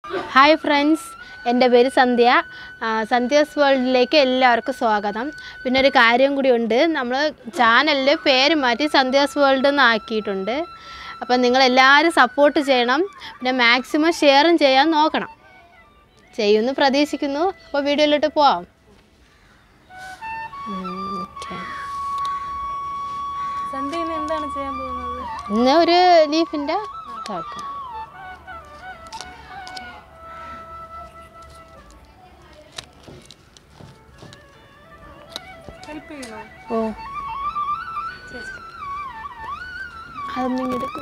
Hi friends എൻ്റെ പേര് സന്ധ്യ ആ, സന്ധ്യാസ് വേൾഡിലേക്ക് എല്ലാവർക്കും സ്വാഗതം പിന്നെ ഒരു കാര്യം കൂടി ഉണ്ട് നമ്മൾ ചാനലിൽ പേര് മാറ്റി സന്ധ്യാസ് വേൾഡ് എന്ന് ആക്കിയിട്ടുണ്ട് അപ്പം നിങ്ങളെല്ലാവരും സപ്പോർട്ട് ചെയ്യണം പിന്നെ മാക്സിമം ഷെയറും ചെയ്യാൻ നോക്കണം ചെയ്യുമെന്ന് പ്രതീക്ഷിക്കുന്നു അപ്പോൾ വീഡിയോയിലോട്ട് പോവാം ഉം, okay. സന്ധ്യ ഇന്ന് എന്താണ് ചെയ്യാൻ പോകുന്നത് ഇന്ന് ഒരു ലീഫിൻ്റെ ഇതാക്കാം ഹെൽപ്പ് ചെയ്യണോ ഓ ചേച്ചി അതൊന്നും ഇങ്ങ് എടുക്കും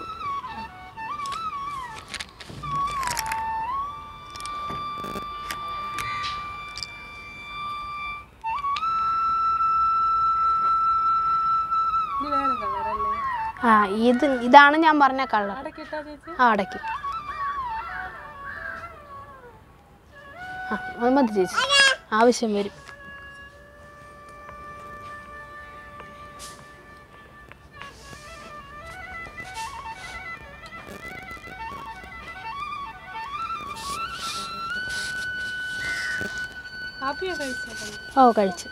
ഇത് വേറെ കളറല്ലേ ആ ഇത് ഇതാണ് ഞാൻ പറഞ്ഞ കളർ അവിടെ കിട്ടാ ചേച്ചി ആ അടയ്ക്ക് ആ അത് മതി ചേച്ചി ആവശ്യം വരും കാപ്പിയോ കഴിച്ചോ ഓ കഴിച്ചു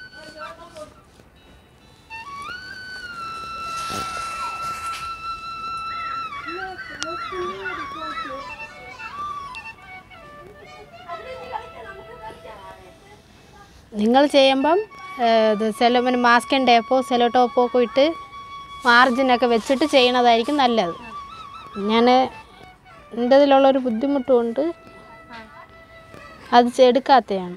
നിങ്ങൾ ചെയ്യുമ്പം ഏഹ്, ഇത് സെലോ പിന്നെ മാസ്കിൻ ടേപ്പോ സെലോ ടോപ്പോ ഒക്കെ ഇട്ട് മാർജിനൊക്കെ വെച്ചിട്ട് ചെയ്യണതായിരിക്കും നല്ലത് ഞാൻ എൻ്റെ ഇതിലുള്ളൊരു ബുദ്ധിമുട്ടും കൊണ്ട് അത് ചെ- എടുക്കാത്തതാണ്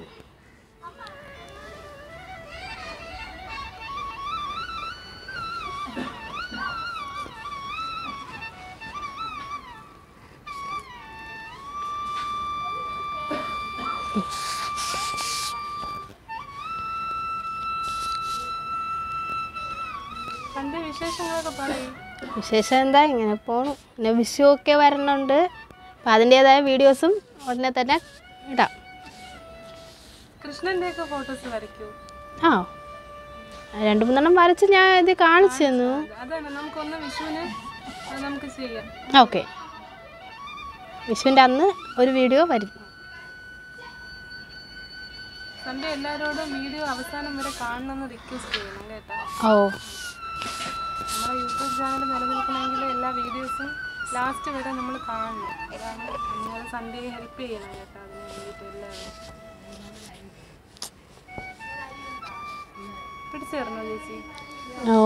സന്ധ്യ വിശേഷങ്ങളൊക്കെ പറയും വിശേഷം എന്താ ഇങ്ങനെ പോണു പിന്നെ വിഷു ഒക്കെ വരണുണ്ട് അപ്പം അതിൻ്റേതായ വീഡിയോസും ഉടനെ തന്നെ ഇടാം കൃഷ്ണന്റെ ഒക്കെ ഫോട്ടോസ് വരയ്ക്കൂ ആ രണ്ട് മൂന്നെണ്ണം വരച്ച് ഞാൻ ഇത് കാണിച്ചു തന്നു അതാണ് നമുക്കൊന്ന് വിഷുവിന് അത് നമുക്ക് ചെയ്യാം ഓക്കെ വിഷുവിൻ്റെ അന്ന് ഒരു വീഡിയോ വരും സന്ധ്യ എല്ലാവരോടും വീഡിയോ അവസാനം വരെ കാണണമെന്ന് റിക്വസ്റ്റ് ചെയ്യണം കേട്ടോ ഓ നമ്മുടെ യൂട്യൂബ് ചാനൽ നിലനിൽക്കണമെങ്കിൽ എല്ലാ വീഡിയോസും ലാസ്റ്റ് വരെ നമ്മൾ കാണണം അതാണ് നിങ്ങൾ സന്ധ്യയെ ഹെൽപ്പ് ചെയ്യണം കേട്ടോ അതിന് വേണ്ടിയിട്ട് എല്ലാവരും പിടിച്ചേർന്നോ ചേച്ചി ഓ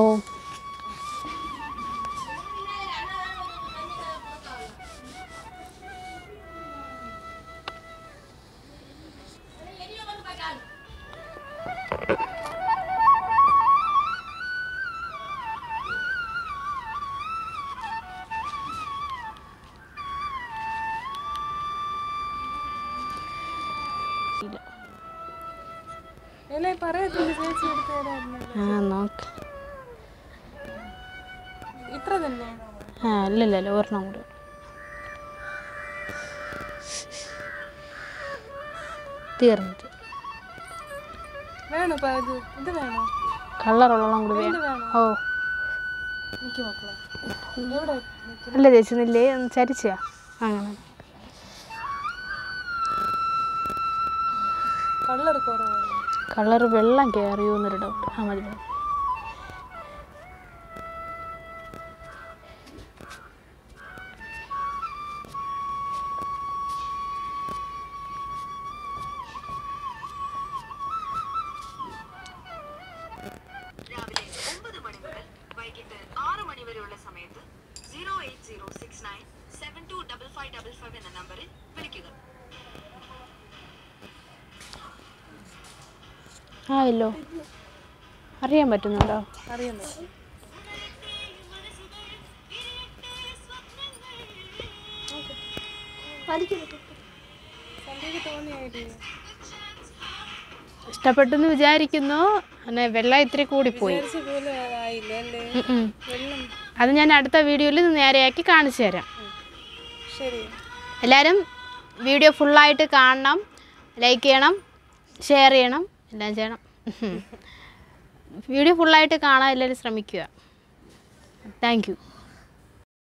അല്ലേ പറയത്തില്ല ചേച്ചി എടുത്ത് തരായിരുന്നു ആ നോക്ക് ഇത്ര തന്നെ ആ ഇല്ലല്ലോ ഒരെണ്ണം കൂടെ തീർന്നിട്ട് വേണോ ഇപ്പൊ ഇത് ഇത് വേണോ കളറുള്ളതും കൂടി ഇത് വേണം വേണോ ഓ എനിക്ക് മക്കളെ എവിടെ അല്ല ചേച്ചി നില്ലേ ഒന്ന് ചരിച്ചാ അങ്ങനെ കളർ കുറവാണ് കളർ വെള്ളം കയറിയോ എന്നൊരു ഡൗട്ട് ആ മതി മതി. രാവിലെ ഒമ്പത് മണി മുതൽ വൈകിട്ട് ആറ് മണി വരെയുള്ള സമയത്ത് zero eight zero six nine seven two double five double five എന്ന നമ്പറിൽ വിളിക്കുക ആയല്ലോ അറിയാൻ പറ്റുന്നുണ്ടോ അറിയുന്നു സന്ധ്യക്ക് തോന്നിയായില്ലേ ഇഷ്ടപ്പെട്ടെന്ന് വിചാരിക്കുന്നു പിന്നെ വെള്ളം ഇത്തിരി കൂടിപ്പോയി വിചാരിച്ച പോലെ ആയില്ല അല്ലേ ഉം ഉം. വെള്ളം അത് ഞാൻ അടുത്ത വീഡിയോയിൽ നേരെയാക്കി കാണിച്ചു തരാം ശരി എല്ലാവരും വീഡിയോ ഫുള്ളായിട്ട് കാണണം ലൈക്ക് ചെയ്യണം ഷെയർ ചെയ്യണം എല്ലാം ചെയ്യണം വീഡിയോ ഫുള്ളായിട്ട് കാണാൻ എല്ലാവരും ശ്രമിക്കുക താങ്ക് യു